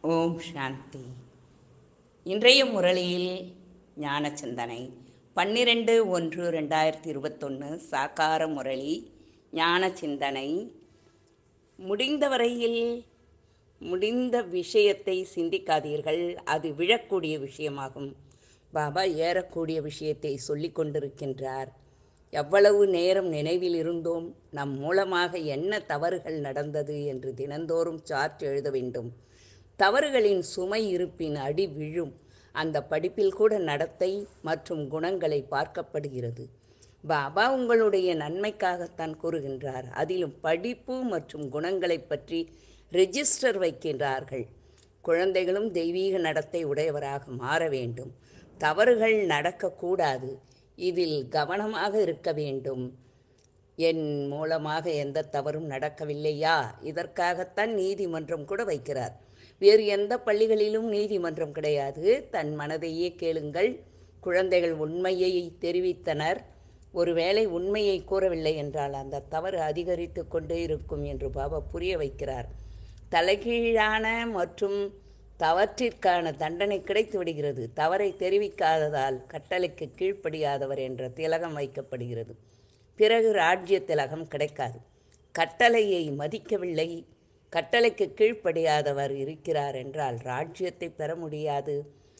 ஓம் சாந்தி இன்றைய முரளியில் ஞான சிந்தனை பன்னிரெண்டு ஒன்று ரெண்டாயிரத்தி இருபத்தொன்று சாக்கார முரளி ஞான சிந்தனை முடிந்த வரையில் முடிந்த விஷயத்தை சிந்திக்காதீர்கள் அது விழக்கூடிய விஷயமாகும் பாபா ஏறக்கூடிய விஷயத்தை சொல்லிக் கொண்டிருக்கின்றார் எவ்வளவு நேரம் நினைவில் இருந்தோம் நம் மூலமாக என்ன தவறுகள் நடந்தது என்று தினந்தோறும் சார்ட் எழுத வேண்டும் தவறுகளின் சுமை இருப்பின் அடி விழும் அந்த படிப்பில் கூட நடத்தை மற்றும் குணங்களை பார்க்கப்படுகிறது பாபா உங்களுடைய நன்மைக்காகத்தான் கூறுகின்றார் அதிலும் படிப்பு மற்றும் குணங்களை பற்றி ரெஜிஸ்டர் வைக்கின்றார்கள் குழந்தைகளும் தெய்வீக நடத்தை உடையவராக மாற வேண்டும் தவறுகள் நடக்கக்கூடாது இதில் கவனமாக இருக்க வேண்டும் என் மூலமாக எந்த தவறும் நடக்கவில்லையா இதற்காகத்தான் நீதிமன்றம் கூட வைக்கிறார் வேறு எந்த பள்ளிகளிலும் நீதிமன்றம் கிடையாது தன் மனதையே கேளுங்கள் குழந்தைகள் உண்மையை தெரிவித்தனர் ஒருவேளை உண்மையை கூறவில்லை என்றால் அந்த தவறு அதிகரித்து கொண்டே இருக்கும் என்று பாபா புரிய வைக்கிறார் தலைகீழான மற்றும் தவற்றிற்கான தண்டனை கிடைத்து விடுகிறது தவறை தெரிவிக்காததால் கட்டளைக்கு கீழ்ப்படியாதவர் என்ற திலகம் வைக்கப்படுகிறது பிறகு ராஜ்ய திலகம் கிடைக்காது கட்டளையை மதிக்கவில்லை கட்டளைக்கு கீழ்ப்படியாதவர் இருக்கிறார் என்றால் ராஜ்யத்தை பெற முடியாது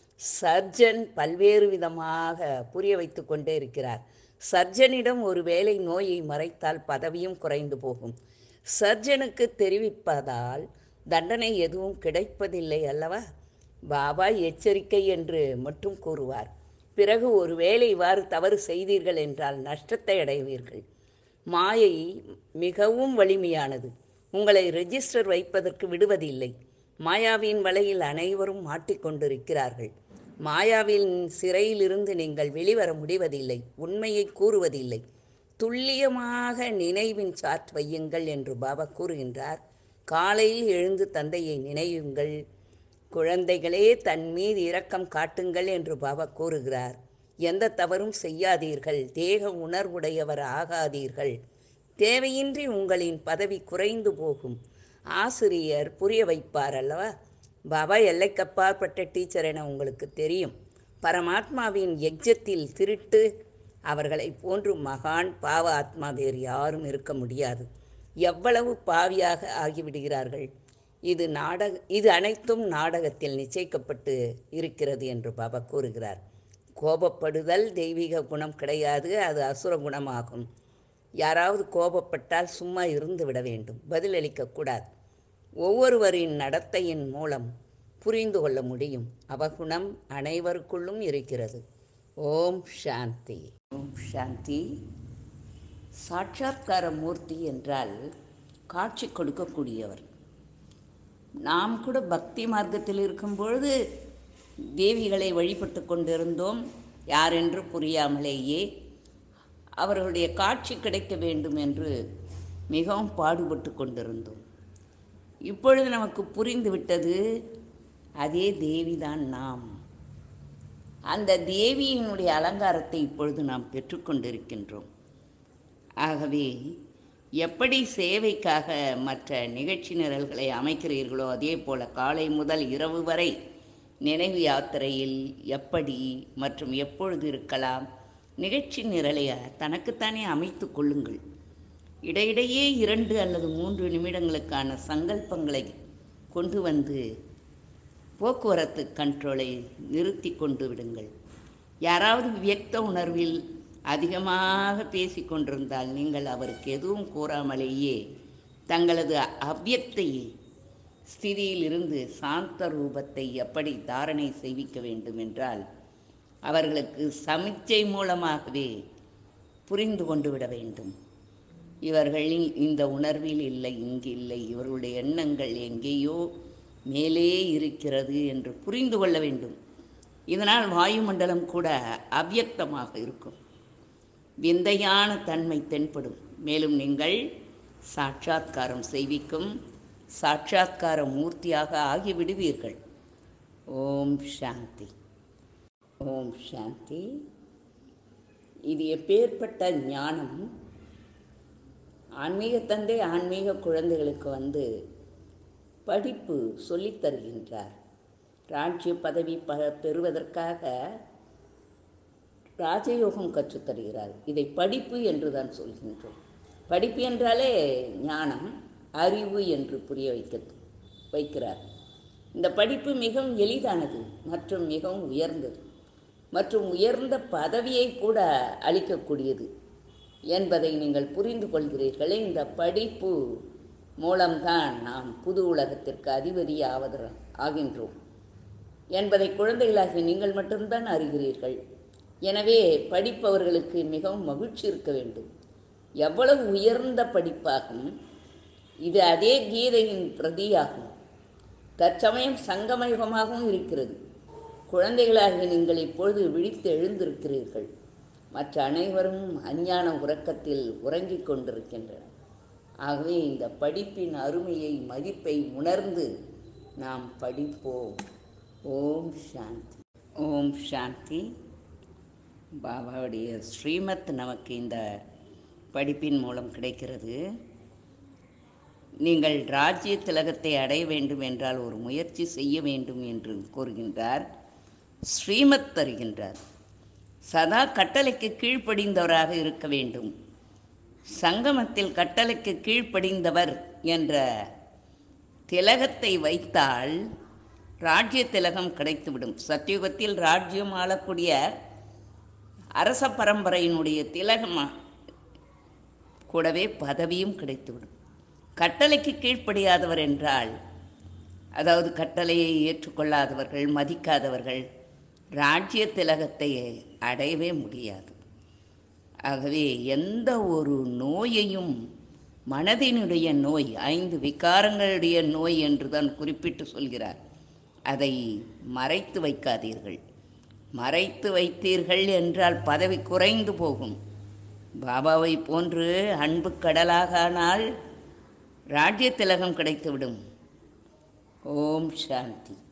சர்ஜன் பல்வேறு விதமாக புரிய வைத்து கொண்டே இருக்கிறார் சர்ஜனிடம் ஒரு வேளை நோயை மறைத்தால் பதவியும் குறைந்து போகும் சர்ஜனுக்கு தெரிவிப்பதால் தண்டனை எதுவும் கிடைப்பதில்லை அல்லவா பாபா எச்சரிக்கை என்று மட்டும் கூறுவார் பிறகு ஒருவேளை இவ்வாறு தவறு செய்தீர்கள் என்றால் நஷ்டத்தை அடைவீர்கள் மாயை மிகவும் வலிமையானது உங்களை ரெஜிஸ்டர் வைப்பதற்கு விடுவதில்லை மாயாவின் வலையில் அனைவரும் மாட்டிக்கொண்டிருக்கிறார்கள் மாயாவின் சிறையிலிருந்து நீங்கள் வெளிவர முடிவதில்லை உண்மையை கூறுவதில்லை துல்லியமாக நினைவின் சாட் வையுங்கள் என்று பாபா கூறுகின்றார் காலையில் எழுந்து தந்தையை நினையுங்கள் குழந்தைகளே தன் மீது இரக்கம் காட்டுங்கள் என்று பாபா கூறுகிறார் எந்த தவறும் செய்யாதீர்கள் தேக உணர்வுடையவர் ஆகாதீர்கள் தேவையின்றி உங்களின் பதவி குறைந்து போகும் ஆசிரியர் புரிய வைப்பார் அல்லவா பாபா எல்லைக்கப்பாற்பட்ட டீச்சர் என உங்களுக்கு தெரியும் பரமாத்மாவின் எக்ஜத்தில் திருட்டு அவர்களை போன்று மகான் பாவ ஆத்மா வேறு யாரும் இருக்க முடியாது எவ்வளவு பாவியாக ஆகிவிடுகிறார்கள் இது நாடக இது அனைத்தும் நாடகத்தில் நிச்சயிக்கப்பட்டு இருக்கிறது என்று பாபா கூறுகிறார் கோபப்படுதல் தெய்வீக குணம் கிடையாது அது அசுர குணமாகும் யாராவது கோபப்பட்டால் சும்மா இருந்து விட வேண்டும் பதிலளிக்கக்கூடாது ஒவ்வொருவரின் நடத்தையின் மூலம் புரிந்து கொள்ள முடியும் அவகுணம் அனைவருக்குள்ளும் இருக்கிறது ஓம் சாந்தி ஓம் சாந்தி சாட்சாத்கார மூர்த்தி என்றால் காட்சி கொடுக்கக்கூடியவர் நாம் கூட பக்தி மார்க்கத்தில் இருக்கும் பொழுது தேவிகளை வழிபட்டு கொண்டிருந்தோம் யாரென்று புரியாமலேயே அவர்களுடைய காட்சி கிடைக்க வேண்டும் என்று மிகவும் பாடுபட்டு கொண்டிருந்தோம் இப்பொழுது நமக்கு புரிந்துவிட்டது அதே தேவிதான் நாம் அந்த தேவியினுடைய அலங்காரத்தை இப்பொழுது நாம் பெற்றுக்கொண்டிருக்கின்றோம் ஆகவே எப்படி சேவைக்காக மற்ற நிகழ்ச்சி நிரல்களை அமைக்கிறீர்களோ அதே போல காலை முதல் இரவு வரை நினைவு யாத்திரையில் எப்படி மற்றும் எப்பொழுது இருக்கலாம் நிகழ்ச்சி நிரலை தனக்குத்தானே அமைத்து கொள்ளுங்கள் இடையிடையே இரண்டு அல்லது மூன்று நிமிடங்களுக்கான சங்கல்பங்களை கொண்டு வந்து போக்குவரத்து கண்ட்ரோலை நிறுத்தி கொண்டு விடுங்கள் யாராவது வியக்த உணர்வில் அதிகமாக பேசி கொண்டிருந்தால் நீங்கள் அவருக்கு எதுவும் கூறாமலேயே தங்களது அவ்வியத்தை ஸ்திதியிலிருந்து சாந்த ரூபத்தை எப்படி தாரணை செய்விக்க வேண்டும் என்றால் அவர்களுக்கு சமிச்சை மூலமாகவே புரிந்து கொண்டு விட வேண்டும் இவர்களின் இந்த உணர்வில் இல்லை இங்கு இல்லை இவர்களுடைய எண்ணங்கள் எங்கேயோ மேலே இருக்கிறது என்று புரிந்து கொள்ள வேண்டும் இதனால் வாயுமண்டலம் கூட அவ்யக்தமாக இருக்கும் விந்தையான தன்மை தென்படும் மேலும் நீங்கள் சாட்சாத்காரம் செய்விக்கும் சாட்சாத்கார மூர்த்தியாக ஆகிவிடுவீர்கள் ஓம் சாந்தி ஓம் சாந்தி இது எப்பேற்பட்ட ஞானம் ஆன்மீக தந்தை ஆன்மீக குழந்தைகளுக்கு வந்து படிப்பு சொல்லித் தருகின்றார் ராஜ்ய பதவி ப பெறுவதற்காக ராஜயோகம் கற்றுத் தருகிறார் இதை படிப்பு என்று தான் சொல்கின்றோம் படிப்பு என்றாலே ஞானம் அறிவு என்று புரிய வைக்க வைக்கிறார் இந்த படிப்பு மிகவும் எளிதானது மற்றும் மிகவும் உயர்ந்தது மற்றும் உயர்ந்த பதவியை கூட அளிக்கக்கூடியது என்பதை நீங்கள் புரிந்து கொள்கிறீர்களே இந்த படிப்பு மூலம்தான் நாம் புது உலகத்திற்கு அதிபதி ஆவத ஆகின்றோம் என்பதை குழந்தைகளாக நீங்கள் மட்டும்தான் அறிகிறீர்கள் எனவே படிப்பவர்களுக்கு மிகவும் மகிழ்ச்சி இருக்க வேண்டும் எவ்வளவு உயர்ந்த படிப்பாகும் இது அதே கீதையின் பிரதியாகும் தற்சமயம் சங்கமயுகமாகவும் இருக்கிறது குழந்தைகளாக நீங்கள் இப்பொழுது விழித்து எழுந்திருக்கிறீர்கள் மற்ற அனைவரும் அஞ்ஞான உறக்கத்தில் உறங்கிக் கொண்டிருக்கின்றனர் ஆகவே இந்த படிப்பின் அருமையை மதிப்பை உணர்ந்து நாம் படிப்போம் ஓம் சாந்தி ஓம் சாந்தி பாபாவுடைய ஸ்ரீமத் நமக்கு இந்த படிப்பின் மூலம் கிடைக்கிறது நீங்கள் ராஜ்ய திலகத்தை அடைய வேண்டும் என்றால் ஒரு முயற்சி செய்ய வேண்டும் என்று கூறுகின்றார் ஸ்ரீமத் தருகின்றார் சதா கட்டளைக்கு கீழ்ப்படிந்தவராக இருக்க வேண்டும் சங்கமத்தில் கட்டளைக்கு கீழ்ப்படிந்தவர் என்ற திலகத்தை வைத்தால் ராஜ்ய திலகம் கிடைத்துவிடும் சத்தியுகத்தில் ராஜ்யம் ஆளக்கூடிய அரச பரம்பரையினுடைய திலகமா கூடவே பதவியும் கிடைத்துவிடும் கட்டளைக்கு கீழ்ப்படியாதவர் என்றால் அதாவது கட்டளையை ஏற்றுக்கொள்ளாதவர்கள் மதிக்காதவர்கள் ராஜ்ய திலகத்தை அடையவே முடியாது ஆகவே எந்த ஒரு நோயையும் மனதினுடைய நோய் ஐந்து விகாரங்களுடைய நோய் என்று தான் குறிப்பிட்டு சொல்கிறார் அதை மறைத்து வைக்காதீர்கள் மறைத்து வைத்தீர்கள் என்றால் பதவி குறைந்து போகும் பாபாவை போன்று அன்பு கடலாகானால் ராஜ்ய திலகம் கிடைத்துவிடும் ஓம் சாந்தி